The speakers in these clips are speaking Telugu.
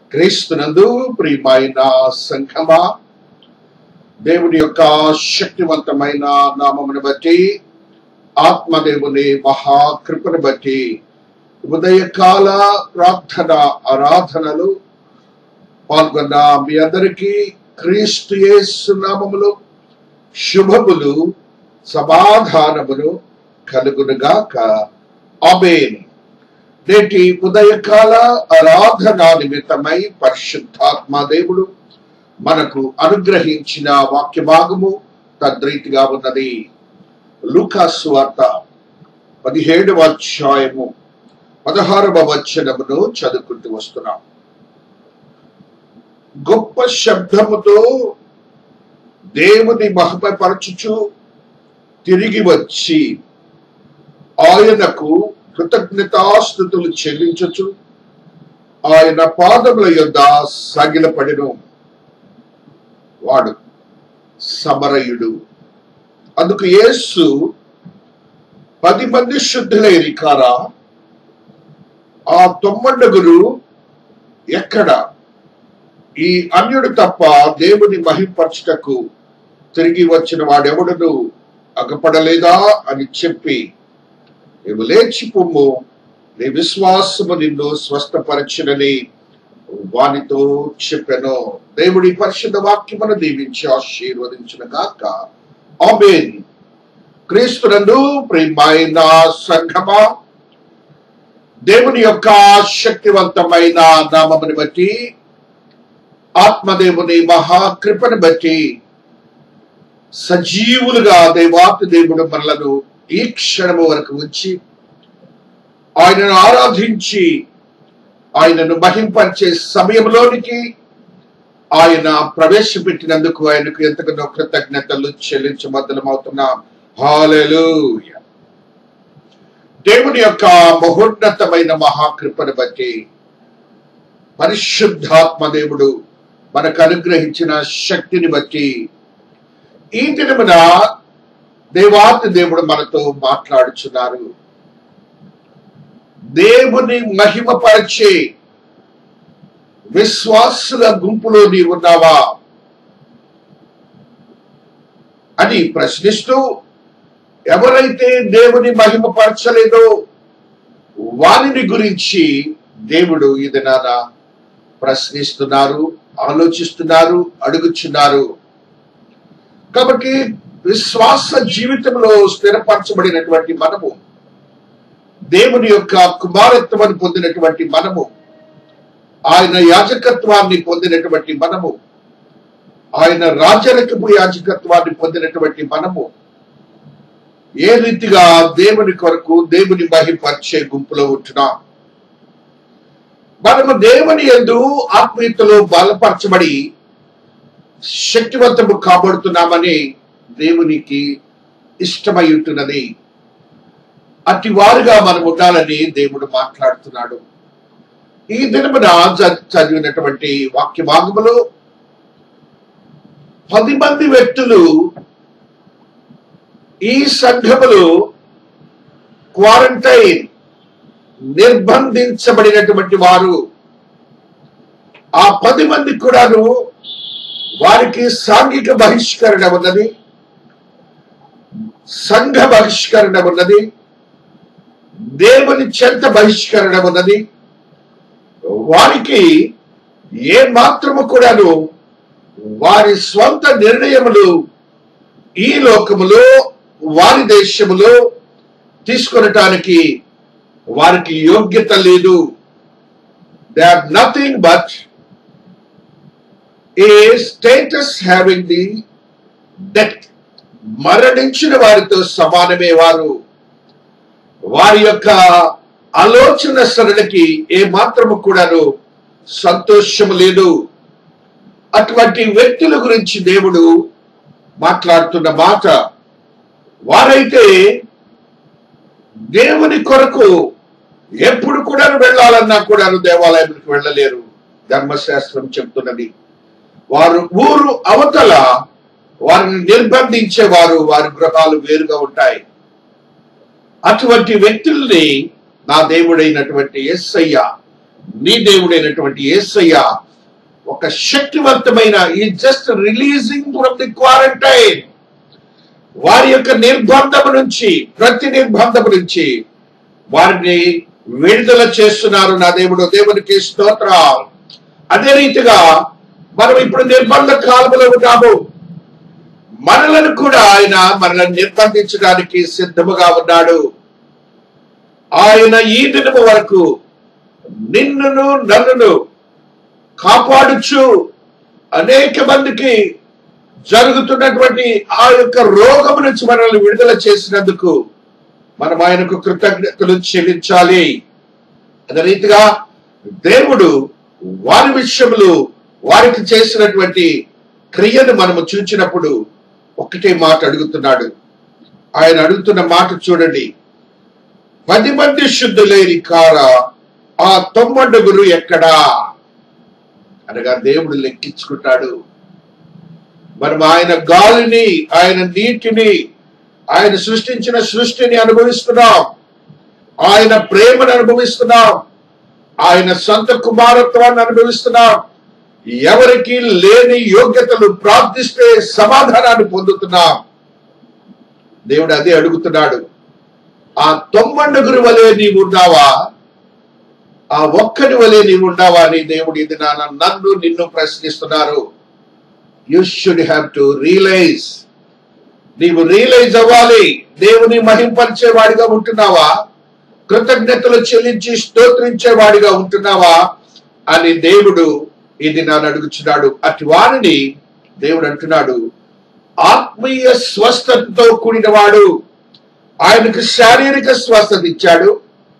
క్రీస్తునందు ప్రియమైన సంఘమా దేవుని యొక్క శక్తివంతమైన నామమును బట్టి ఆత్మదేవుని మహాకృపను బట్టి ఉదయకాల ప్రార్థన ఆరాధనలు పాల్గొన్న మీ అందరికీ క్రీస్తు యేసు నామములు శుభములు సమాధానములు కలుగునుగాక ఆమేన్ నేటి ఉదయకాల ఆరాధన నిమిత్తమై పరిశుద్ధాత్మ దేవుడు మనకు అనుగ్రహించిన వాక్య భాగము తద్రీతిగా ఉన్నది లూకాసు వార్త పదిహేడవ అధ్యాయము పదహారవ వచనమును చదువుకుంటూ వస్తున్నాం గొప్ప శబ్దముతో దేవుని మహిమపరచుచు తిరిగి వచ్చి ఆయనకు కృతజ్ఞతాస్థుతులు చెల్లించచ్చు ఆయన పాదముల యొద్ద సాగిలపడిను వాడు సమరయుడు అందుకు యేసు పది మంది శుద్ధులైరి కారా ఆ తొమ్మండుగురు ఎక్కడ ఈ అన్యుడు తప్ప దేవుని మహింపరచుటకు తిరిగి వచ్చిన వాడెవడును అగపడలేదా అని చెప్పి నీవు లేచి పొమ్ము నీ విశ్వాసము నిన్ను స్వస్థపరచునని వానితో చెప్పాను దేవుడి పరిశుద్ధ వాక్యమును దీవించి ఆశీర్వదించిన గాక ఆమేన్ క్రీస్తునందు ప్రియమైన సంఘమా దేవుని యొక్క శక్తివంతమైన నామముని బట్టి ఆత్మదేవుని మహాకృపను బట్టి సజీవులుగా దేవాతి దేవుడు మనలను ఈ క్షణము వరకు ఉంచి ఆయనను ఆరాధించి ఆయనను మహింపరిచే సమయంలోనికి ఆయన ప్రవేశపెట్టినందుకు ఆయనకు ఎంతగానో కృతజ్ఞతలు చెల్లించబద్దలమవుతున్నాం హాలెలూయ దేవుని యొక్క మహోన్నతమైన మహాకృపను బట్టి పరిశుద్ధాత్మ దేవుడు మనకు అనుగ్రహించిన శక్తిని బట్టి ఈ దినమున దేవాతి దేవుడు మనతో మాట్లాడుచున్నారు దేవుని మహిమపరిచే విశ్వాసుల గుంపులో నీవు ఉన్నావా అని ప్రశ్నిస్తూ ఎవరైతే దేవుని మహిమపరచలేదో వారిని గురించి దేవుడు ఇది నానా ప్రశ్నిస్తున్నారు ఆలోచిస్తున్నారు అడుగుచున్నారు కాబట్టి విశ్వాస జీవితంలో స్థిరపరచబడినటువంటి మనము దేవుని యొక్క కుమారత్వాన్ని పొందినటువంటి మనము ఆయన యాజకత్వాన్ని పొందినటువంటి మనము ఆయన రాజరికపు యాజకత్వాన్ని పొందినటువంటి మనము ఏ రీతిగా దేవుని కొరకు దేవుని మహిపరిచే గుంపులో ఉంటున్నాం మనము దేవుని ఎందు ఆత్మీయతలో బలపరచబడి శక్తివంతము కాబడుతున్నామని దేవునికి ఇష్టమై ఉంటున్నది అట్టి వారుగా మనం ఉండాలని దేవుడు మాట్లాడుతున్నాడు ఈ దినమున చ- చదివినటువంటి వాక్య భాగములో పది మంది వ్యక్తులు ఈ సంఘములో క్వారంటైన్ నిర్బంధించబడినటువంటి వారు ఆ పది మంది కూడాను వారికి సాంఘిక బహిష్కరణ ఉన్నది సంఘ బహిష్కరణ ఉన్నది దేవుని చెంత బహిష్కరణ ఉన్నది వారికి ఏ మాత్రము కూడాను వారి స్వంత నిర్ణయములు ఈ లోకములో వారి దేశములో తీసుకొనటానికి వారికి యోగ్యత లేదు they are nothing but a status having the death మరణించిన వారితో సమానమే వారు వారి యొక్క ఆలోచన సరళకి ఏ మాత్రము కూడాను సంతోషము లేదు అటువంటి వ్యక్తుల గురించి దేవుడు మాట్లాడుతున్న మాట వారైతే దేవుని కొరకు ఎప్పుడు కూడా వెళ్ళాలన్నా కూడా దేవాలయానికి వెళ్ళలేరు ధర్మశాస్త్రం చెప్తున్నది వారు ఊరు అవతల వారిని నిర్బంధించేవారు వారి గృహాలు వేరుగా ఉంటాయి అటువంటి వ్యక్తుల్ని నా దేవుడైనటువంటి ఎస్సయ్య నీ దేవుడైనటువంటి యేసయ్య ఒక శక్తివంతమైన ఈ just releasing from the quarantine వారి యొక్క నిర్బంధము నుంచి ప్రతి నిర్బంధము నుంచి వారిని విడుదల చేస్తున్నారు నా దేవుడు దేవునికి స్తోత్రం అదే రీతిగా మనం ఇప్పుడు నిర్బంధ కాలంలో ఉన్నాము మనలను కూడా ఆయన మనల్ని నిర్బంధించడానికి సిద్ధముగా ఉన్నాడు ఆయన ఈ దినము వరకు నిన్నును నన్నును కాపాడుచు అనేక మందికి జరుగుతున్నటువంటి ఆ యొక్క రోగము నుంచి మనల్ని విడుదల చేసినందుకు మనం ఆయనకు కృతజ్ఞతలు చెల్లించాలి అదే రీతిగా దేవుడు వారి విషయములు వారికి చేసినటువంటి క్రియను మనము చూచినప్పుడు ఒకటే మాట అడుగుతున్నాడు ఆయన అడుగుతున్న మాట చూడండి పది మంది శుద్ధులేని కార ఆ తొమ్మండుగురు ఎక్కడా అనగా దేవుడు లెక్కించుకుంటాడు మనం ఆయన గాలిని ఆయన నీటిని ఆయన సృష్టించిన సృష్టిని అనుభవిస్తున్నాం ఆయన ప్రేమను అనుభవిస్తున్నాం ఆయన సొంత కుమారత్వాన్ని అనుభవిస్తున్నాం ఎవరికి లేని యోగ్యతలు ప్రార్థిస్తే సమాధానాన్ని పొందుతున్నాం దేవుడు అదే అడుగుతున్నాడు ఆ తొమ్మండుగురు వలె నీవు ఉన్నావా ఆ ఒక్కడి వలె నీవు ఉన్నావా అని దేవుడు ఇది నాన్న నన్ను నిన్ను ప్రశ్నిస్తున్నారు you should have to realise నీవు రియలైజ్ అవ్వాలి దేవుని మహింపరిచేవాడిగా ఉంటున్నావా కృతజ్ఞతలు చెల్లించి స్తోత్రించేవాడిగా ఉంటున్నావా అని దేవుడు ఇది నన్ను అడుగుచున్నాడు అటు వారిని దేవుడు అంటున్నాడు ఆత్మీయ స్వస్థతతో కూడినవాడు ఆయనకు శారీరక స్వస్థత ఇచ్చాడు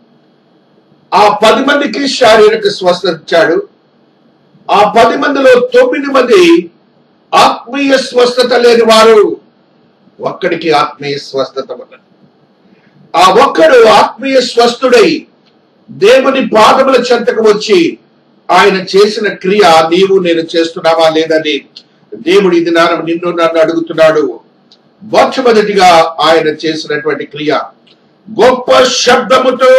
ఆ పది మందికి శారీరక స్వస్థత ఇచ్చాడు ఆ పది మందిలో తొమ్మిది మంది ఆత్మీయ స్వస్థత లేని వారు ఒక్కడికి ఆత్మీయ స్వస్థత ఉన్నది ఆ ఒక్కడు ఆత్మీయ స్వస్థుడై దేవుని పాదముల చెంతకు వచ్చి ఆయన చేసిన క్రియ నీవు నేను చేస్తున్నావా లేదని దేవుడు ఇది నాన్న నిన్ను నన్ను అడుగుతున్నాడు మొట్టమొదటిగా ఆయన చేసినటువంటి క్రియ గొప్ప శబ్దముతో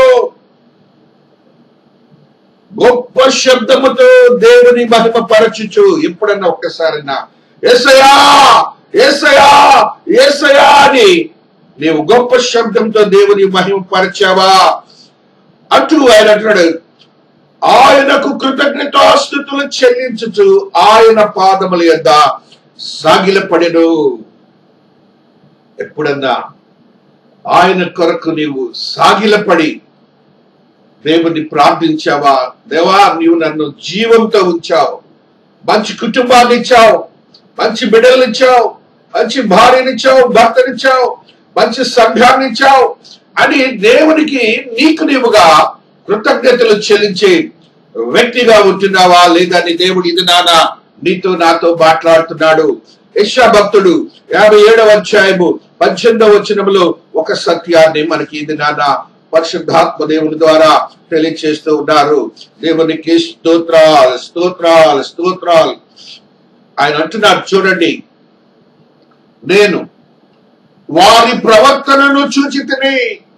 గొప్ప శబ్దముతో దేవుని మహిమ పరచుచు ఎప్పుడన్నా ఒక్కసారి నా ఏసయా ఏసయా ఏసయా అని నీవు గొప్ప శబ్దంతో దేవుని మహిమ పరిచావా అంటూ ఆయన అంటున్నాడు ఆయనకు కృతజ్ఞతాస్థుతులు చెల్లించుచు ఆయన పాదముల యొద్ద సాగిలపడెను ఎప్పుడన్నా ఆయన కొరకు నీవు సాగిలపడి దేవుని ప్రార్థించావా దేవా నీవు నన్ను జీవంతో ఉంచావు మంచి కుటుంబాన్ని ఇచ్చావు మంచి బిడ్డలు ఇచ్చావు మంచి భార్యనిచ్చావు భర్తనిచ్చావు మంచి సంఘాన్ని ఇచ్చావు అని దేవునికి నీకు నీవుగా కృతజ్ఞతలు చెల్లించే వ్యక్తిగా ఉంటున్నావా లేదని దేవుడు ఇది నాన్న నీతో నాతో మాట్లాడుతున్నాడు యశా భక్తుడు యాభై ఏడవ అధ్యాయము పద్దెనిమిదవ వచనములో ఒక సత్యాన్ని మనకి ఇది నాన్న పరిశుద్ధాత్మ దేవుని ద్వారా తెలియచేస్తూ ఉన్నారు దేవునికి స్తోత్రాలు స్తోత్రాలు స్తోత్రాలు ఆయన అంటున్నారు చూడండి నేను వారి ప్రవర్తనను చూచి తిని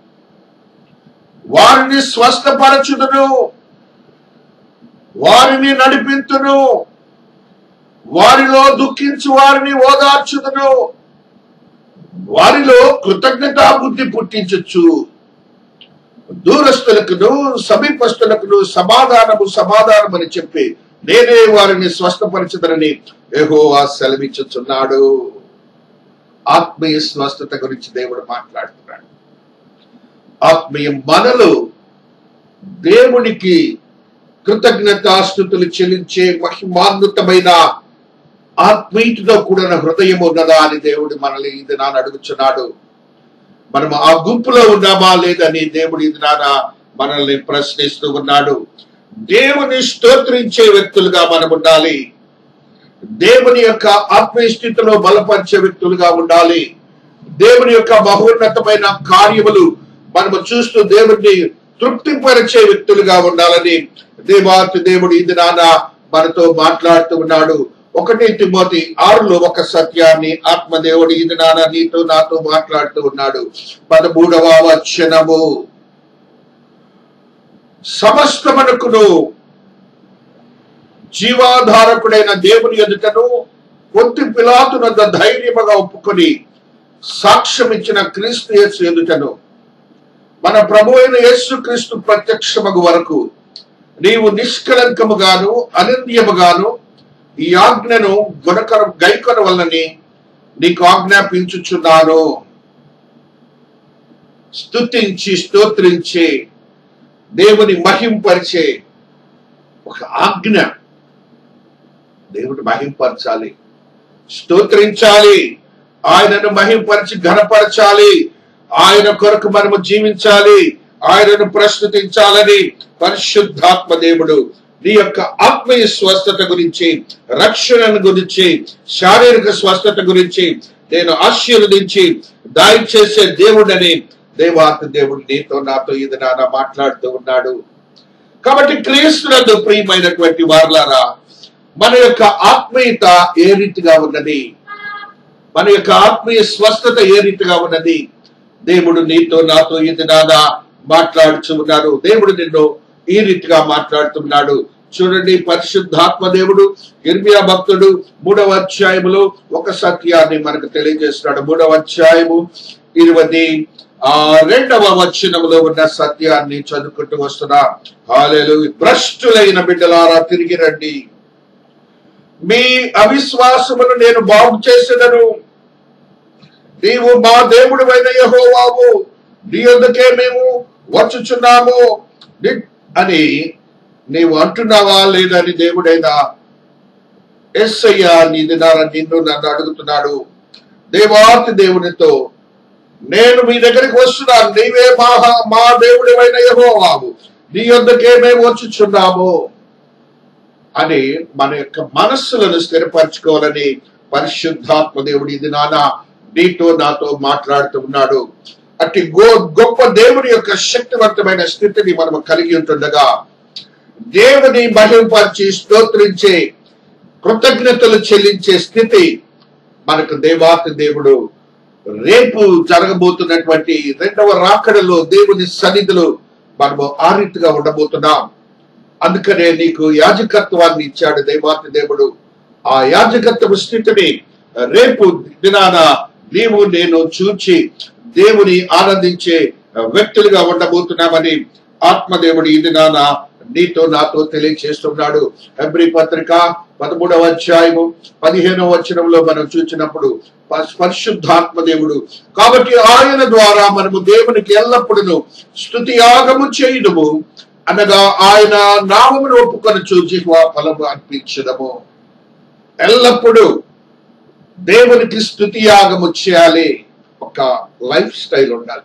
వారిని స్వస్థపరచుదును వారిని నడిపింతును వారిలో దుఃఖించు వారిని ఓదార్చుదును వారిలో కృతజ్ఞతా బుద్ధి పుట్టించచ్చు దూరస్తులకును సమీపస్తులకును సమాధానము సమాధానం అని చెప్పి నేనే వారిని స్వస్థపరచదనని యెహోవా సెలవిచ్చుచున్నాడు ఆత్మీయ స్వస్థత గురించి దేవుడు మాట్లాడుతున్నాడు ఆత్మీయ మనలో దేవునికి కృతజ్ఞతాస్థుతులు చెల్లించే మహిమాన్వితమైన ఆత్మీయతతో కూడిన హృదయం ఉన్నదా అని దేవుడు మనల్ని ఇది నాన్న అడుగుచున్నాడు మనం ఆ గుంపులో ఉన్నామా లేదని దేవుడు ఇది నాన్న మనల్ని ప్రశ్నిస్తూ ఉన్నాడు దేవుని స్తోత్రించే వ్యక్తులుగా మనం ఉండాలి దేవుని యొక్క ఆత్మీయ స్థితిలో బలపరిచే వ్యక్తులుగా ఉండాలి దేవుని యొక్క మహోన్నతమైన కార్యములు మనము చూస్తూ దేవుడిని తృప్తిపరిచే వ్యక్తులుగా ఉండాలని దేవాతి దేవుడు ఇది నాన్న మనతో మాట్లాడుతూ ఉన్నాడు ఒకటి తిమోతి ఆరులో ఒక సత్యాన్ని ఆత్మదేవుడు ఇది నాన్న నీతో నాతో మాట్లాడుతూ ఉన్నాడు పదమూడవ వచనము సమస్తమనుకును జీవాధారకుడైన దేవుని ఎదుటను పొత్తి పిలాతునద్ద ధైర్యముగా ఒప్పుకొని సాక్ష్యం ఇచ్చిన క్రీస్తు యేసు ఎదుటను మన ప్రభు అయిన యేసు క్రీస్తు ప్రత్యక్షమగు వరకు నీవు నిష్కలంకముగాను అనింద్యముగాను ఈ ఆజ్ఞను గుణకర గైకొన వలనని నీకు ఆజ్ఞాపించుచున్నాను స్తుతించి స్తోత్రించి దేవుని మహింపరిచే ఒక ఆజ్ఞ దేవుడు మహింపరచాలి స్తోత్రించాలి ఆయనను మహింపరిచి ఘనపరచాలి ఆయన కొరకు మనము జీవించాలి ఆయనను ప్రస్తుతించాలని పరిశుద్ధాత్మ దేవుడు నీ యొక్క ఆత్మీయ స్వస్థత గురించి రక్షణను గురించి శారీరక స్వస్థత గురించి నేను ఆశీర్వదించి దాయి చేసే దేవుడని దేవాతి దేవుడు నీతో నాతో ఇది నాన్న మాట్లాడుతూ ఉన్నాడు కాబట్టి క్రీస్తునందు ప్రియమైనటువంటి వార్లారా మన యొక్క ఆత్మీయత ఏ రీతిగా ఉన్నది మన యొక్క ఆత్మీయ స్వస్థత ఏ రీతిగా ఉన్నది దేవుడు నీతో నాతో ఇది నాన్న మాట్లాడుచు ఉన్నారు దేవుడు నిన్ను ఈ రీతిగా మాట్లాడుతున్నాడు చూడండి పరిశుద్ధాత్మ దేవుడు ఇర్మియా భక్తుడు మూడవ అధ్యాయములో ఒక సత్యాన్ని మనకు తెలియజేస్తున్నాడు మూడవ అధ్యాయము ఇరవై ఆ రెండవ వచనములో ఉన్న సత్యాన్ని చదువుకుంటూ వస్తున్నా హాలేలు భ్రష్టులైన బిడ్డలారా తిరిగి రండి మీ అవిశ్వాసమును నేను బాగు చేసేదను నీవు మా దేవుడు అయిన యహోవాము నీ యొద్దకే మేము వచ్చుచున్నాము ని- అని నీవు అంటున్నావా లేదని దేవుడైనా ఎస్ అయ్యా నీది నా నిన్ను నన్ను అడుగుతున్నాడు దేవాతి దేవునితో నేను మీ దగ్గరికి వస్తున్నాను నీవే మా మా దేవుడివైన యహోవాము నీ యొద్దకే మేము వచ్చుచున్నాము అని మన యొక్క మనస్సులను స్థిరపరచుకోవాలని పరిశుద్ధాత్మ దేవుడు ఇది నాన్న నీతో నాతో మాట్లాడుతూ ఉన్నాడు అట్టి గో గొప్ప దేవుని యొక్క శక్తివంతమైన స్థితిని మనం కలిగి ఉంటుండగా దేవుని మహింపరిచి స్తోత్రించే కృతజ్ఞతలు చెల్లించే స్థితి మనకు దేవాతి దేవుడు రేపు జరగబోతున్నటువంటి రెండవ రాకడలో దేవుని సన్నిధిలో మనము ఆ రీతిగా ఉండబోతున్నాం అందుకనే నీకు యాజకత్వాన్ని ఇచ్చాడు దేవాతి దేవుడు ఆ యాజకత్వ స్థితిని రేపు దినాన నీవు నేను చూచి దేవుని ఆనందించే వ్యక్తులుగా ఉండబోతున్నామని ఆత్మదేవుడు ఈ దినాన నీతో నాతో తెలియచేస్తున్నాడు ఎబ్రి పత్రిక పదమూడవ అధ్యాయము పదిహేనవ వచనంలో మనం చూసినప్పుడు ప- పరిశుద్ధాత్మ దేవుడు కాబట్టి ఆయన ద్వారా మనము దేవునికి ఎల్లప్పుడూ స్థుతి యాగము చేయుదుము అనగా ఆయన నామమును ఒప్పుకొని చూచి ఫలము అర్పించదము ఎల్లప్పుడూ దేవునికి స్థుతి యాగము చేయాలి ఒక లైఫ్ స్టైల్ ఉండాలి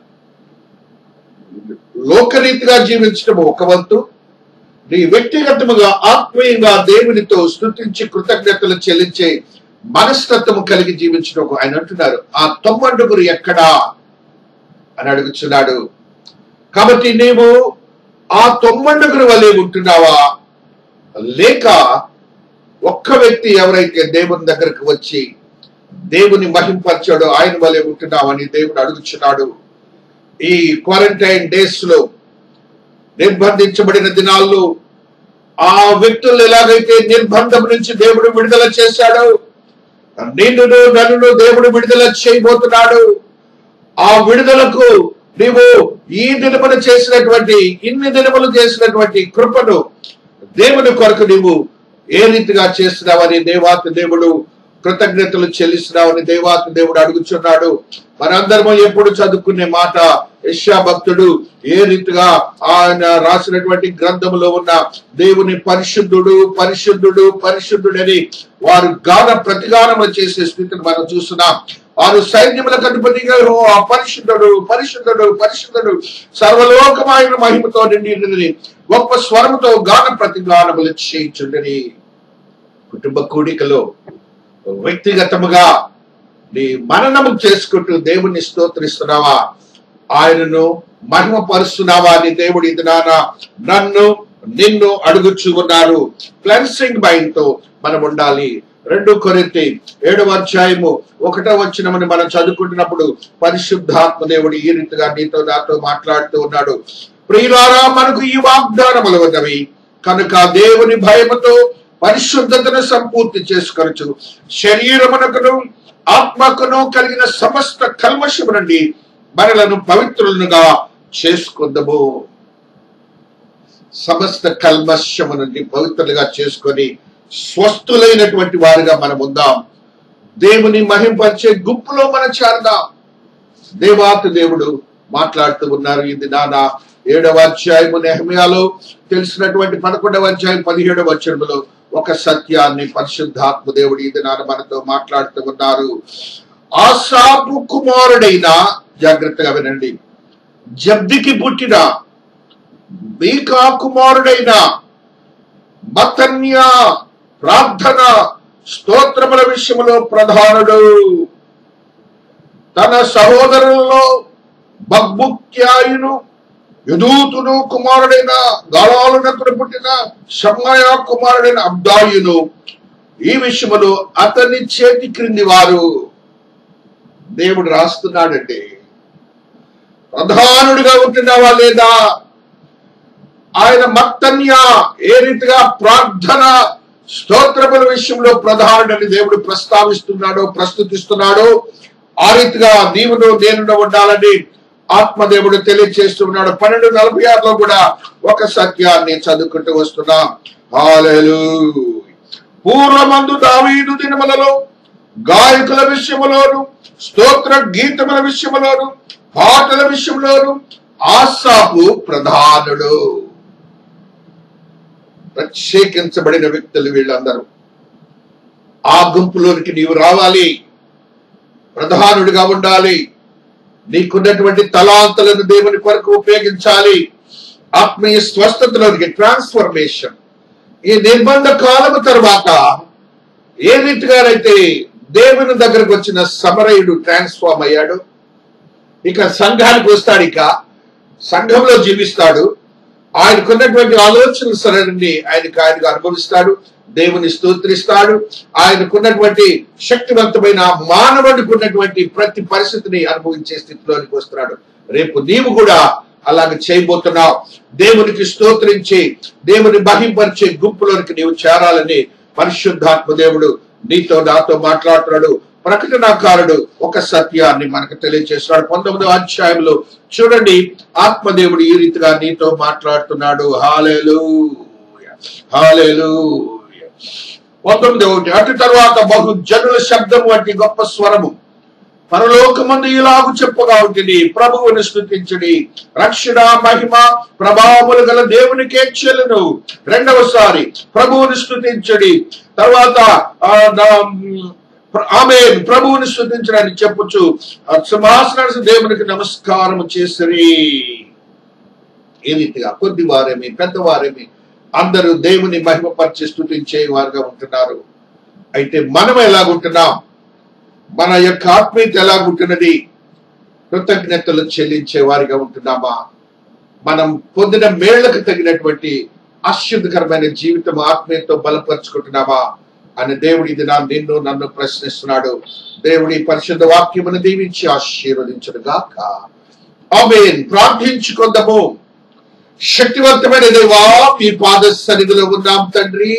లోకరీతిగా జీవించడం ఒక వంతు నీ వ్యక్తిగతముగా ఆత్మీయంగా దేవునితో స్థుతించి కృతజ్ఞతలు చెల్లించే మనస్తత్వము కలిగి జీవించడం ఒక- ఆయన అంటున్నారు ఆ తొమ్మండుగురు ఎక్కడా అని అడుగుతున్నాడు కాబట్టి నీవు ఆ తొమ్మండుగురు వలె ఉంటున్నావా లేక ఒక్క వ్యక్తి ఎవరైతే దేవుని దగ్గరకు వచ్చి దేవుని మహింపరచాడో ఆయన వలె ఉంటున్నావని దేవుడు అడుగుచున్నాడు ఈ క్వారంటైన్ డేస్ లో నిర్బంధించబడిన దినాల్లో ఆ వ్యక్తులు ఎలాగైతే నిర్బంధం నుంచి దేవుడు విడుదల చేశాడో నిన్నును నన్ను దేవుడు విడుదల చేయబోతున్నాడు ఆ విడుదలకు నీవు ఈ దినములు చేసినటువంటి ఇన్ని దినములు చేసినటువంటి కృపను దేవుని కొరకు నీవు ఏ రీతిగా చేస్తున్నావని దేవాతి దేవుడు కృతజ్ఞతలు చెల్లిస్తున్నావని దేవాతి దేవుడు అడుగుచున్నాడు మనందరము ఎప్పుడు చదువుకునే మాట యశ్యా భక్తుడు ఏ రీతిగా ఆయన రాసినటువంటి గ్రంథములో ఉన్న దేవుని పరిశుద్ధుడు పరిశుద్ధుడు పరిశుద్ధుడని వారు గాన ప్రతిగానములు చేసే స్థితిని మనం చూస్తున్నాం వారు సైన్యముల కనుపతిగా ఆ పరిశుద్ధుడు పరిశుద్ధుడు పరిశుద్ధుడు సర్వలోకమైన మహిమతో నిండి గొప్ప స్వరముతో గాన ప్రతిగానములు చేయించుండని కుటుంబ కూడికలో వ్యక్తిగతముగా నీ మననము చేసుకుంటూ దేవుణ్ణి స్తోత్రిస్తున్నావా ఆయనను మహిమపరుస్తున్నావా అని దేవుడు ఇది నాన్న నన్ను నిన్ను అడుగుచూ ఉన్నారు క్లెన్సింగ్ మైండ్ తో మనం ఉండాలి రెండు కొరింతి ఏడవ అధ్యాయము ఒకటో వచ్చినమని మనం చదువుకుంటున్నప్పుడు పరిశుద్ధాత్మ దేవుడు ఈ రీతిగా నీతో నాతో మాట్లాడుతూ ఉన్నాడు ప్రియులారా మనకు ఈ వాగ్దానములు ఉన్నవి కనుక దేవుని భయముతో పరిశుద్ధతను సంపూర్తి చేసుకొనచ్చు శరీరమునకును ఆత్మకును కలిగిన సమస్త కల్మషము నుండి మనలను పవిత్రులుగా చేసుకుందము సమస్త కల్మషము నుండి పవిత్రులుగా చేసుకొని స్వస్థులైనటువంటి వారుగా మనం ఉందాం దేవుని మహింపరిచే గుంపులో మనం చేరదాం దేవాత దేవుడు మాట్లాడుతూ ఉన్నారు ఇది నానా ఏడవ అధ్యాయము నెహమియాలో తెలిసినటువంటి పదకొండవ అధ్యాయం పదిహేడవ వచనములో ఒక సత్యాన్ని పరిశుద్ధాత్మ దేవుడు ఇది నాన్న మనతో మాట్లాడుతూ ఉన్నారు ఆసాపు కుమారుడైన జాగ్రత్తగా వినండి జబ్దికి పుట్టిన మీకా కుమారుడైన మతన్య ప్రార్థన స్తోత్రముల విషయములో ప్రధానుడు తన సహోదరులలో బగ్బుక్యాయును యదూతును కుమారుడైన గాళాలునకుడు పుట్టిన షమ్మయ కుమారుడైన అబ్దాయును ఈ విషయములో అతని చేతి క్రింది వారు దేవుడు రాస్తున్నాడండి ప్రధానుడిగా ఉంటున్నావా లేదా ఆయన మత్తన్య ఏ రీతిగా ప్రార్థన స్తోత్రముల విషయంలో ప్రధానుడని దేవుడు ప్రస్తావిస్తున్నాడో ప్రస్తుతిస్తున్నాడో ఆ రీతిగా నీవును నేను ఉండాలని ఆత్మదేవుడు తెలియజేస్తున్నాడు పన్నెండు నలభై ఆరులో కూడా ఒక సత్యాన్ని చదువుకుంటూ వస్తున్నాం హల్లెలూయా. పూర్వమందు దావీదు దినములలో గాయకుల విషయములోను స్తోత్ర గీతముల విషయములోను పాటల విషయంలోను ఆసాపు ప్రధానుడు ప్రత్యేకించబడిన వ్యక్తులు వీళ్ళందరూ ఆ గుంపులోనికి నీవు రావాలి ప్రధానుడిగా ఉండాలి నీకున్నటువంటి తలాంతులను దేవుని కొరకు ఉపయోగించాలి ఆత్మీయ స్వస్థతలోనికి ట్రాన్స్ఫర్మేషన్ ఈ నిర్బంధ కాలము తర్వాత ఏ రీతిగానైతే దేవుని దగ్గరకు వచ్చిన సమరయుడు ట్రాన్స్ఫార్మ్ అయ్యాడు ఇక సంఘానికి వస్తాడు ఇక సంఘంలో జీవిస్తాడు ఆయనకున్నటువంటి ఆలోచనలు సరైనని ఆయనకు ఆయనకు అనుభవిస్తాడు దేవుని స్తోత్రిస్తాడు ఆయనకున్నటువంటి శక్తివంతమైన మానవుడికి ఉన్నటువంటి ప్రతి పరిస్థితిని అనుభవించే స్థితిలోనికి వస్తున్నాడు రేపు నీవు కూడా అలాగ చేయబోతున్నావు దేవునికి స్తోత్రించి దేవుని మహింపరిచే గుంపులోనికి నీవు చేరాలని పరిశుద్ధాత్మ దేవుడు నీతో నాతో మాట్లాడుతున్నాడు ప్రకటనాకారుడు ఒక సత్యాన్ని మనకు తెలియజేస్తున్నాడు పంతొమ్మిదవ అధ్యాయంలో చూడండి ఆత్మదేవుడు ఈ రీతిగా నీతో మాట్లాడుతున్నాడు హాలేలు హాలేలు పంతొమ్మిది ఒకటి అటు తర్వాత బహు జనుల శబ్దం వంటి గొప్ప స్వరము పరలోకమందు ఇలాగు చెప్పగా ఉంటుంది ప్రభువుని స్థుతించుడి రక్షణ మహిమ ప్రభావములు గల దేవునికే చెల్లును రెండవసారి ప్రభువుని స్థుతించుడి తర్వాత ఆ, నా- ఆమె ప్రభువుని స్థుతించడానికి చెప్పొచ్చు ఆ సింహాసనానికి దేవునికి నమస్కారం చేసిరి ఈ రీతిగా కొద్ది వారేమి పెద్దవారేమి అందరూ దేవుని మహిమపరిచి స్థుతించే వారుగా ఉంటున్నారు అయితే మనం ఎలాగుంటున్నాం మన యొక్క ఆత్మీయత ఎలాగుంటున్నది కృతజ్ఞతలు చెల్లించే వారిగా ఉంటున్నామా మనం పొందిన మేళ్లకు తగినటువంటి ఆశ్చర్యకరమైన జీవితం ఆత్మీయతో బలపరుచుకుంటున్నామా అని దేవుడి ఇది నా నిన్ను నన్ను ప్రశ్నిస్తున్నాడు దేవుడి పరిశుద్ధ వాక్యమును దీవించి ఆశీర్వదించడు గాక ఆమేన్ ప్రార్థించుకుందాము శక్తివంతమైన దేవా మీ పాద సన్నిధిలో ఉన్నాం తండ్రి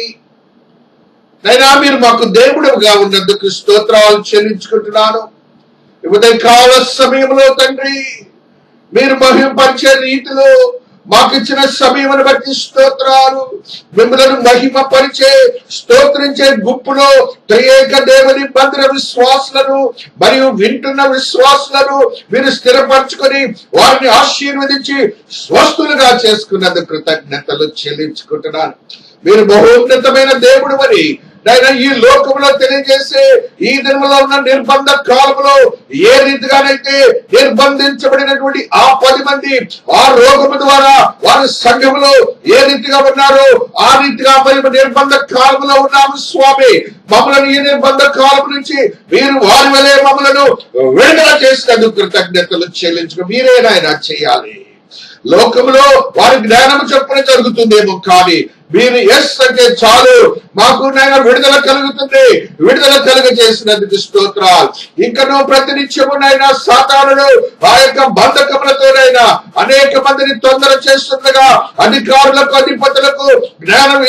నైనా మీరు మాకు దేవుడుగా ఉన్నందుకు స్తోత్రాలు చెల్లించుకుంటున్నాను ఈ ఉదయకాల సమయంలో తండ్రి మీరు మహిమపరిచే రీతిలో మాకు ఇచ్చిన సమయమును బట్టి స్తోత్రాలు మిమ్మల్ని మహిమ పరిచే స్తోత్రించే గుంపులో త్రియేక దేవుని భద్ర విశ్వాసులను మరియు వింటున్న విశ్వాసులను మీరు స్థిరపరచుకొని వారిని ఆశీర్వదించి స్వస్థులుగా చేసుకున్నందుకు కృతజ్ఞతలు చెల్లించుకుంటున్నాను మీరు మహోన్నతమైన దేవుడు అని నాయన ఈ లోకంలో తెలియజేసే ఈ దినములో ఉన్న నిర్బంధ కాలంలో ఏ రీతిగానైతే నిర్బంధించబడినటువంటి ఆ పది మంది ఆ రోగము ద్వారా వారి సంఘములో ఏ రీతిగా ఉన్నారో ఆ రీతిగా మేము నిర్బంధ కాలంలో ఉన్నాము స్వామి మమ్మల్ని ఈ నిర్బంధ కాలం నుంచి మీరు వారి వలె మమ్మలను విడుదల చేసినందుకు కృతజ్ఞతలు చెల్లించుకు మీరే నాయన చేయాలి లోకంలో వారి జ్ఞానం చొప్పున జరుగుతుందేమో కానీ మీరు ఎస్ అంటే చాలు మాకు నాయన విడుదల కలుగుతుంది విడుదల కలుగ చేసినందుకు స్తోత్రాలు ఇంకనూ ప్రతినిత్యము నైనా సాతానుడు ఆ యొక్క బంధకములతోనైనా అనేక మందిని తొందర చేస్తుండగా అధికారులకు అధిపతులకు జ్ఞానం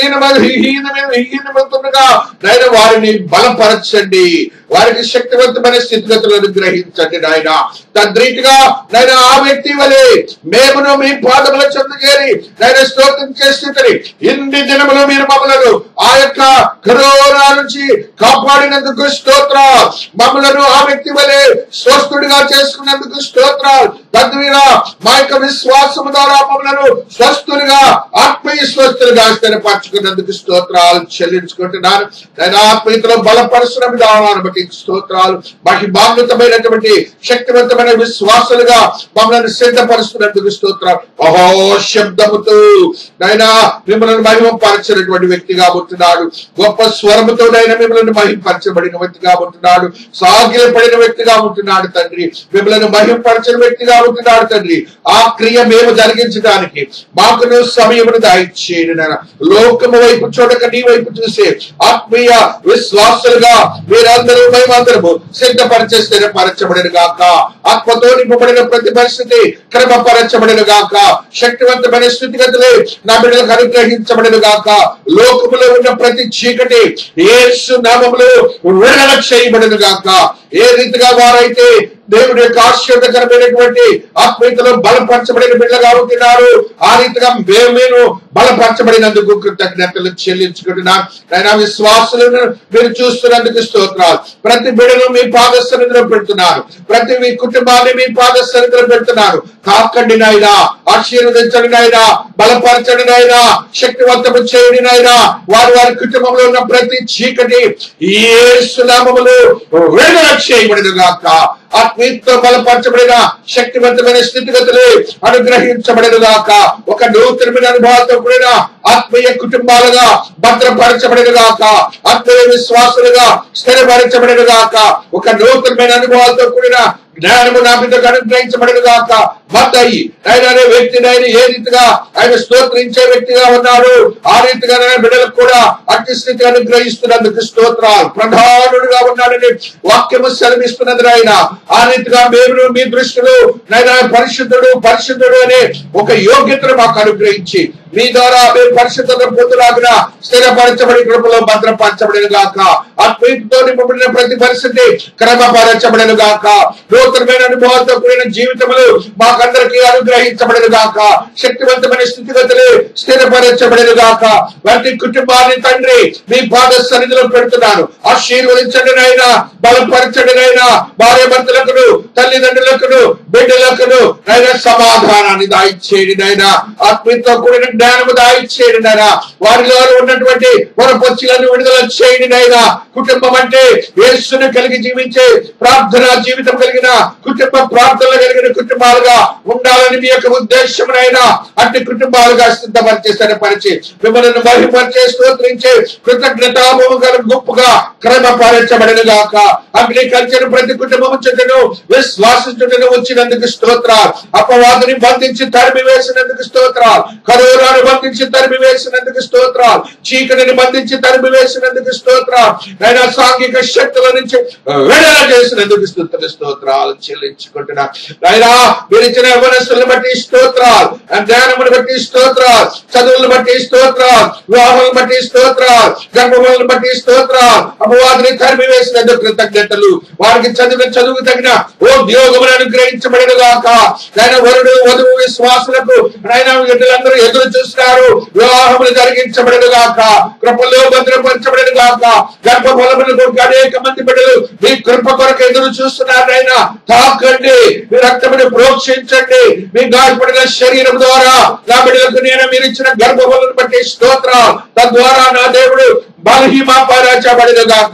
హీనమవుతుండగా నాయన వారిని బలపరచండి వారికి శక్తివంతమైన స్థితిగతులు అనుగ్రహించండి నాయన తద్రీతిగా నాయన ఆ వ్యక్తి వలె మేమును మీ పాదముల చెందు చేరి నాయన స్తోత్రం చేస్తుంది ఇన్ని దినములు మీరు మమ్మలను ఆ యొక్క కరోనా నుంచి కాపాడినందుకు స్తోత్ర మమ్మలను ఆ వ్యక్తి వలె స్వస్థుడిగా చేసుకున్నందుకు స్తోత్రాలు తద్వీరా మా యొక్క విశ్వాసము ద్వారా మమ్మలను స్వస్థులుగా ఆత్మీయ స్వస్థులుగా స్థిరపరచుకున్నందుకు స్తోత్రాలు చెల్లించుకుంటున్నాను నేను ఆత్మీయతలో బలపరుస్తున్న విధానాన్ని బట్టి స్తోత్రాలు మహిమాన్వితమైనటువంటి శక్తివంతమైన విశ్వాసాలుగా మమ్మల్ని సిద్ధపరుస్తున్నందుకు స్తోత్రాలు ఓహో శబ్దముతో నైనా మిమ్మల్ని మహిమపరచినటువంటి వ్యక్తిగా ఉంటున్నాడు గొప్ప స్వరముతో నైనా మిమ్మల్ని మహిమపరచబడిన వ్యక్తిగా ఉంటున్నాడు సాగిలపడిన వ్యక్తిగా ఉంటున్నాడు తండ్రి మిమ్మల్ని మహిమపరచిన వ్యక్తిగా ఉంటున్నాడు తండ్రి ఆ క్రియ మేము జరిగించడానికి మాకును సమయమును దాయిచ్చేయండి నాయన లోకము వైపు చూడక నీ వైపు చూసే ఆత్మీయ విశ్వాసులుగా మీరందరూ మేమందరము సిద్ధపరిచే స్థిరపరచబడిన గాక ఆత్మతో నింపబడిన ప్రతి పరిస్థితి క్రమపరచబడిన గాక శక్తివంతమైన స్థితిగతులే నా బిడ్డలకు అనుగ్రహించబడిన గాక లోకములో ఉన్న ప్రతి చీకటి యేసు నామములో విడుదల చేయబడిన గాక ఏ రీతిగా వారైతే దేవుడి యొక్క ఆశ్చర్యకరమైనటువంటి ఆత్మీయతలో బలపరచబడిన బిడ్డగా ఉంటున్నారు ఆ రీతిగా మేము నేను బలపరచబడినందుకు కృతజ్ఞతలు చెల్లించుకుంటున్నాను నేను విశ్వాసులను మీరు చూస్తున్నందుకు స్తోత్రాలు ప్రతి బిడ్డను మీ పాద సన్నిధిలో పెడుతున్నారు ప్రతి మీ కుటుంబాన్ని మీ పాద సన్నిధిలో పెడుతున్నారు కాకండి నాయనా ఆశీర్వదించండి నాయనా బలపరచండి నాయనా శక్తివంతము చేయడి నాయనా వారి వారి కుటుంబంలో ఉన్న ప్రతి చీకటి ఏ సునామములు విడుదల చేయబడిన గాక ఆత్మీయతో బలపరచబడిన శక్తివంతమైన స్థితిగతులు అనుగ్రహించబడిన గాక ఒక నూతనమైన అనుభవాలతో కూడిన ఆత్మీయ కుటుంబాలుగా భద్రపరచబడిన గాక ఆత్మీయ విశ్వాసులుగా స్థిరపరచబడిన గాక ఒక నూతనమైన అనుభవాలతో కూడిన జ్ఞానము నా మీద అనుగ్రహించబడిన గాక మద్దయి ఆయన అనే వ్యక్తిని ఆయన ఏ రీతిగా ఆయన స్తోత్రించే వ్యక్తిగా ఉన్నాడు ఆ రీతిగా ఆయన బిడ్డలకు కూడా అట్టి స్థితి అనుగ్రహిస్తున్నందుకు స్తోత్రాలు ప్రధానుడుగా ఉన్నాడని వాక్యము సెలవిస్తున్నది ఆయన ఆ రీతిగా మేము మీ దృష్టిలో నైనా పరిశుద్ధుడు పరిశుద్ధుడు అనే ఒక యోగ్యతను మాకు అనుగ్రహించి మీ ద్వారా మేము పరిశుద్ధత పొందులాగిన స్థిరపరచబడి కృపలో భద్రపరచబడిన గాక ఆత్మీయతతో నింపబడిన ప్రతి పరిస్థితి క్రమపరచబడిన గాక నూతనమైన అనుభవాలతో కూడిన జీవితములు మాకందరికీ అనుగ్రహించబడిన గాక శక్తివంతమైన స్థితిగతులు స్థిరపరచబడిన గాక వాటి కుటుంబాన్ని తండ్రి మీ పాద సన్నిధిలో పెడుతున్నాను ఆశీర్వదించండి నాయన బలపరచండి నాయన భార్య భర్తలకును తల్లిదండ్రులకును బిడ్డలకును నాయన సమాధానాన్ని దాయిచ్చేయండి నాయన ఆత్మీయతో కూడిన జ్ఞానము దాయిచ్చేయండి నాయన వారిలో ఉన్నటువంటి పొరపొచ్చులను విడుదల చేయండి నాయన కుటుంబం అంటే యేసును కలిగి జీవించే ప్రార్థన జీవితం కలిగిన కుటుంబ ప్రార్థనలు కలిగిన కుటుంబాలుగా ఉండాలని మీ యొక్క ఉద్దేశమునైనా అట్టి కుటుంబాలుగా సిద్ధపరిచే స్థిరపరిచి మిమ్మల్ని మహిమపరిచే స్తోత్రించే కృతజ్ఞతాభము గల గొప్పగా క్రమపరచబడిన గాక అగ్రికల్చర్ ప్రతి కుటుంబం చుట్టూ విశ్వాసించుటను వచ్చినందుకు స్తోత్రాలు అపవాదుని బంధించి తరిమి వేసినందుకు స్తోత్రాలు కరోనాను బంధించి తరిమి వేసినందుకు స్తోత్రాలు చీకటిని బంధించి తరిమి వేసినందుకు స్తోత్రాలు అయినా సాంఘిక శక్తుల నుంచి విడుదల చేసినందుకు స్తోత్ర స్తోత్రాలు చెల్లించుకుంటున్నా అయినా మీరు ఇచ్చిన యవనస్తులను బట్టి స్తోత్రాలు జ్ఞానమును బట్టి స్తోత్రాలు చదువులను బట్టి స్తోత్రాలు వివాహాలను బట్టి స్తోత్రాలు గర్భములను బట్టి స్తోత్రాలు అపవాదిని తరిమి వేసినందుకు కృతజ్ఞతలు వారికి చదివిన చదువు తగిన ఉద్యోగములు అనుగ్రహించబడిన గాక ఆయన వరుడు వధువు విశ్వాసులకు ఆయన వీళ్ళందరూ ఎదురు చూస్తున్నారు వివాహములు జరిగించబడిన గాక కృపలో భద్రపరచబడిన గాక గర్భఫలముల కొరకు అనేక మంది బిడ్డలు మీ కృప కొరకు ఎదురు చూస్తున్నారు ఆయన తాకండి మీ రక్తముని ప్రోక్షించండి మీ గాయపడిన శరీరం ద్వారా నా బిడ్డలకు నేను మీరు ఇచ్చిన గర్భఫలను బట్టి స్తోత్ర తద్వారా నా దేవుడు బలహీమాపరచబడిన గాక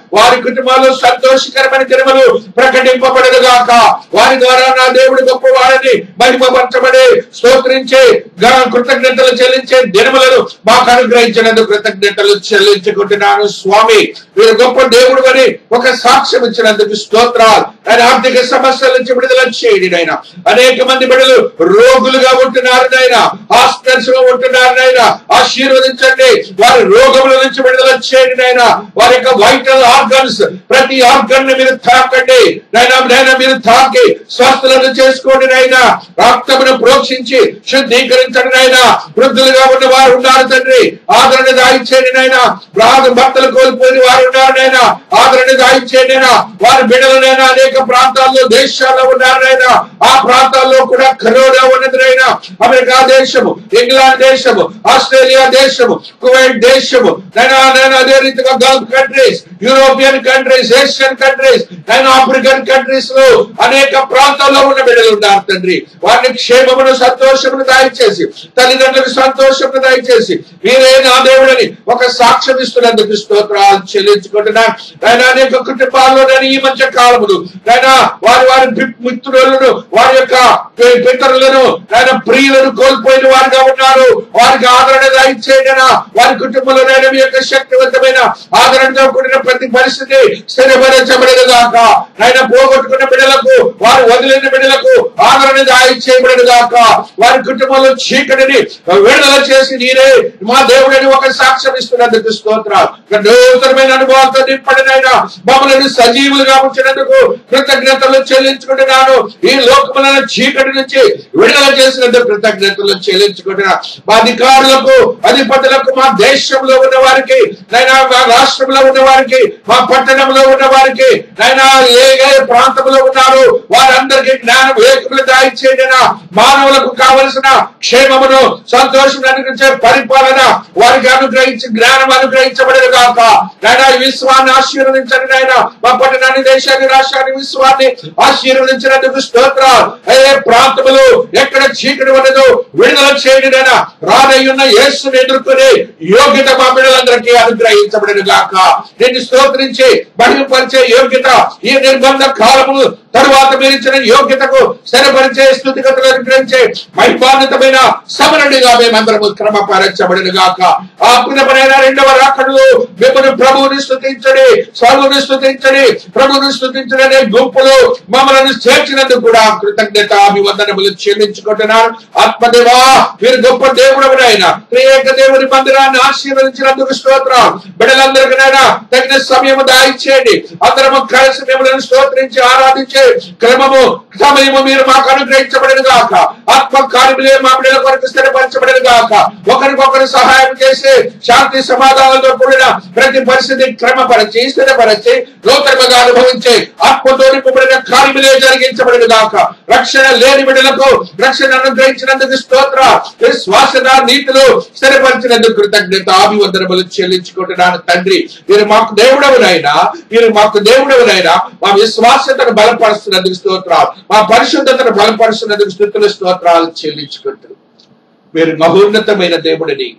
వారి కుటుంబాల్లో సంతోషకరమైన దినములు ప్రకటింపబడదు గాక వారి ద్వారా నా దేవుడు గొప్ప వారిని మహిమపరచబడి స్తోత్రించే గా- కృతజ్ఞతలు చెల్లించే దినములను మాకు అనుగ్రహించినందుకు కృతజ్ఞతలు చెల్లించుకుంటున్నాను స్వామి మీరు గొప్ప దేవుడు అని ఒక సాక్ష్యం ఇచ్చినందుకు స్తోత్రాలు ఆయన ఆర్థిక సమస్యల నుంచి విడుదల చేయండి నాయన అనేక మంది బిడ్డలు రోగులుగా ఉంటున్నారు నాయన హాస్పిటల్స్ లో ఉంటున్నారు నాయన ఆశీర్వదించండి వారి రోగముల నుంచి విడుదల చేయండి నాయన వారి యొక్క వైటల్ ఆర్గన్స్ ప్రతి ఆర్గన్ ని మీరు తాకండి నాయన నాయన మీరు తాకి స్వస్థలను చేసుకోండి నాయన రక్తమును ప్రోక్షించి శుద్ధీకరించండి నాయన వృద్ధులుగా ఉన్న వారు ఉన్నారు తండ్రి ఆదరణ దాయిచ్చేయండి నాయన రాదు భర్తలు కోల్పోయిన వారు ఉన్నారు నాయన ఆదరణ దాయిచ్చేయండి నాయన వారి బిడ్డలనైనా అనేక ప్రాంతాల్లో దేశాల్లో ఉన్నారు నాయన ఆ ప్రాంతాల్లో కూడా కరోనా ఉన్నది నాయన అమెరికా దేశము ఇంగ్లాండ్ దేశము ఆస్ట్రేలియా దేశము కువైట్ దేశము నైనా నేను అదే రీతిగా Gulf countries European countries Asian countries నేను ఆఫ్రికన్ కంట్రీస్ లో అనేక ప్రాంతాల్లో ఉన్న బిడ్డలు ఉన్నారు తండ్రి వారిని క్షేమమును సంతోషమును దయచేసి తల్లిదండ్రులకు సంతోషమును దయచేసి మీరే నా దేవుడని ఒక సాక్ష్యం ఇస్తున్నందుకు స్తోత్రాలు చెల్లించుకుంటున్నాను ఆయన అనేక కుటుంబాల్లో నేను ఈ మధ్య కాలములు ఆయన వారి వారి పి- మిత్రులను వారి యొక్క పి- పితరులను ఆయన ప్రియులను కోల్పోయిన వారిగా ఉన్నారు వారికి ఆదరణ దయచేయండి అన్నా. వారి కుటుంబంలో నేను మీ యొక్క శక్తివంతమైన ఆదరణతో కూడిన ప్రతి పరిస్థితి స్థిరపరచబడదు గాక ఆయన పోగొట్టుకున్న బిడ్డలకు వారు వదిలిన బిడ్డలకు ఆదరణ దాయిచేయబడదు గాక వారి కుటుంబంలో చీకటిని విడుదల చేసి నీరే మా దేవుడని ఒక సాక్ష్యం ఇస్తున్నందుకు స్తోత్రాలు ఒక నూతనమైన అనుభవాలతో నింపడినైనా మమ్మల్ని సజీవులుగా ఉంచినందుకు కృతజ్ఞతలు చెల్లించుకుంటున్నాను ఈ లోకములను చీకటి నుంచి విడుదల చేసినందుకు కృతజ్ఞతలు చెల్లించుకుంటున్నా మా అధికారులకు అధిపతులకు మా దేశంలో ఉన్న వారికి నైనా మా రాష్ట్రంలో ఉన్న వారికి మా పట్టణంలో ఉన్న వారికి నైనా ఏ ఏ ప్రాంతంలో ఉన్నారు వారందరికీ జ్ఞానం వివేకములు దాయిచ్చేయనా మానవులకు కావలసిన క్షేమమును సంతోషం అనుగ్రహించే పరిపాలన వారికి అనుగ్రహించి జ్ఞానం అనుగ్రహించబడదు కాక నాయన ఈ విశ్వాన్ని ఆశీర్వదించండి నాయన మా పట్టణాన్ని దేశాన్ని రాష్ట్రాన్ని విశ్వాన్ని ఆశీర్వదించినందుకు స్తోత్రాలు ఏ ప్రాంతములు ఎక్కడ చీకటి ఉన్నదో విడుదల చేయండి నాయన రానయ్యున్న యేసుని ఎదుర్కొనే యోగ్యత మా బిడ్డలందరికీ అనుగ్రహించబడను గాక నేను స్తోత్రించి మహిమపరిచే యోగ్యత ఈ నిర్బంధ కాలములు తరువాత మీరు ఇచ్చిన యోగ్యతకు స్థిరపరిచే స్థుతిగతులు అనుగ్రహించే మహిమాన్వితమైన సమరణిగా మేమందరము క్రమపరచబడిన గాక ఆ పునపరైన రెండవ రాకడలు మిమ్మల్ని ప్రభువుని స్థుతించడి స్వాముని స్థుతించడి ప్రభువుని స్థుతించడి అనే గుంపులు మమ్మల్ని చేర్చినందుకు కూడా కృతజ్ఞత అభివందనములు చెల్లించుకుంటున్నారు ఆత్మదేవా మీరు గొప్ప దేవుడు ఆయన త్రియేక దేవుని మందిరాన్ని ఆశీర్వదించినందుకు స్తోత్రం బిడ్డలందరికీ తగిన సమయము దాయిచ్చేయండి అందరము కలిసి మిమ్మల్ని స్తోత్రించి ఆరాధించే క్రమము సమయము మీరు మాకు అనుగ్రహించబడిన గాక ఆత్మ కార్యములే మా బిడ్డల కొరకు స్థిరపరచబడిన గాక ఒకరికొకరు సహాయం చేసి శాంతి సమాధానాలతో కూడిన ప్రతి పరిస్థితి క్రమపరిచి స్థిరపరిచి నూతనముగా అనుభవించే ఆత్మతో నింపబడిన కార్యములే జరిగించబడిన గాక రక్షణ లేని బిడ్డలకు రక్షణ అనుగ్రహించినందుకు స్తోత్ర విశ్వాసన నీతిలో స్థిరపరిచినందుకు కృతజ్ఞత అభివందనములు చెల్లించుకుంటున్నాను తండ్రి మీరు మాకు దేవుడవునైనా మీరు మాకు దేవుడవునైనా మా విశ్వాసతను బలపరుస్తున్నందుకు స్తోత్రాలు మా పరిశుద్ధతను బలపరుస్తున్నందుకు స్థుతులు స్తోత్రాలు చెల్లించుకుంటూ మీరు మహోన్నతమైన దేవుడిని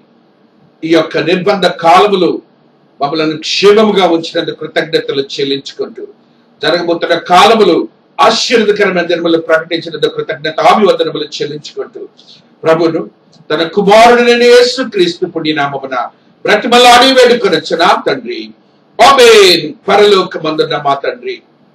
ఈ యొక్క నిర్బంధ కాలములు మమ్మల్ని క్షేమముగా ఉంచినందుకు కృతజ్ఞతలు చెల్లించుకుంటూ జరగబోతున్న కాలములు ఆశీర్వదకరమైన దినములు ప్రకటించినందుకు కృతజ్ఞత అభివందనములు చెల్లించుకుంటూ ప్రభును తన కుమారుడిని యేసు క్రీస్తు పుణ్యనామమున బ్రతిమలాడి వేడుకొనొచ్చునా తండ్రి ఆమేన్ పరలోకమందున్న మా తండ్రి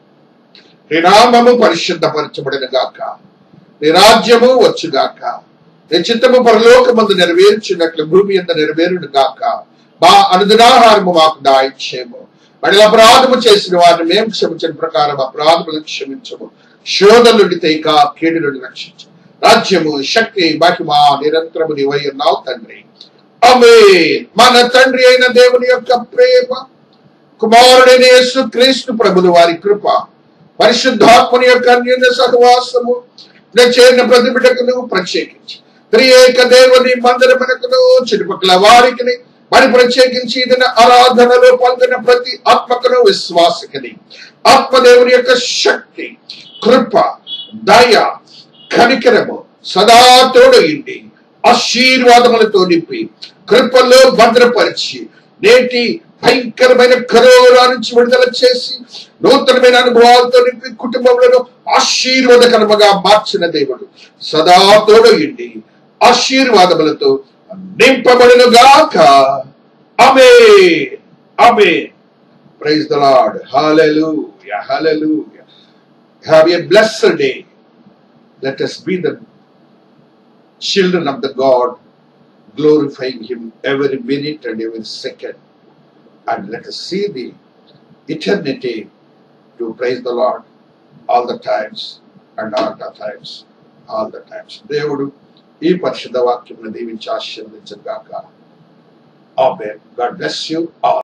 నీ నామము పరిశుద్ధపరచబడిన గాక నీ రాజ్యము వచ్చుగాక నీ చిత్తము పరలోకమందు నెరవేర్చినట్లు భూమి ఎంత నెరవేరును గాక మా అనుదినాహారము మాకు దాయిచ్చేము మళ్ళీ అపరాధము చేసిన వారిని మేము క్షమించిన ప్రకారం అపరాధములు క్షమించము శోధ నుండి తైక కీడు నుండి రక్షించు రాజ్యము శక్తి మహిమ నిరంతరము నీవై ఉన్నావు తండ్రి ఆమేన్ మన తండ్రి అయిన దేవుని యొక్క ప్రేమ కుమారుడైన యేసు క్రీస్తు ప్రభులు వారి కృప పరిశుద్ధాత్మని యొక్క అన్యోన్య సహవాసము ఇలా చేరిన ప్రతి బిడ్డకును ప్రత్యేకించి త్రియేక దేవుని మందిరమునకును చుట్టుపక్కల వారికి మరి ప్రత్యేకించి ఇదిన ఆరాధనలో పాల్గొన్న ప్రతి ఆత్మకును విశ్వాసకని ఆత్మదేవుని యొక్క శక్తి కృప దయ కనికరము సదా తోడయింది ఆశీర్వాదములతో నింపి కృపలో భద్రపరిచి నేటి భయంకరమైన కరోనా నుంచి విడుదల చేసి నూతనమైన అనుభవాలతో నింపి కుటుంబంలో ఆశీర్వాదకరముగా మార్చిన దేవుడు సదా తోడయిండి ఆశీర్వాదములతో నింపబడిన గాక అమే అమే praise the Lord hallelujah hallelujah have a blessed day let us be the children of the God glorifying him every minute and every second and let us see the eternity to praise the Lord all the times and all the times all the times దేవుడు ఈ పరిశుద్ధ వాక్యం దీవించి ఆశీర్వదించగాక ఆమె గాడ్ బ్లెస్ యూ ఆల్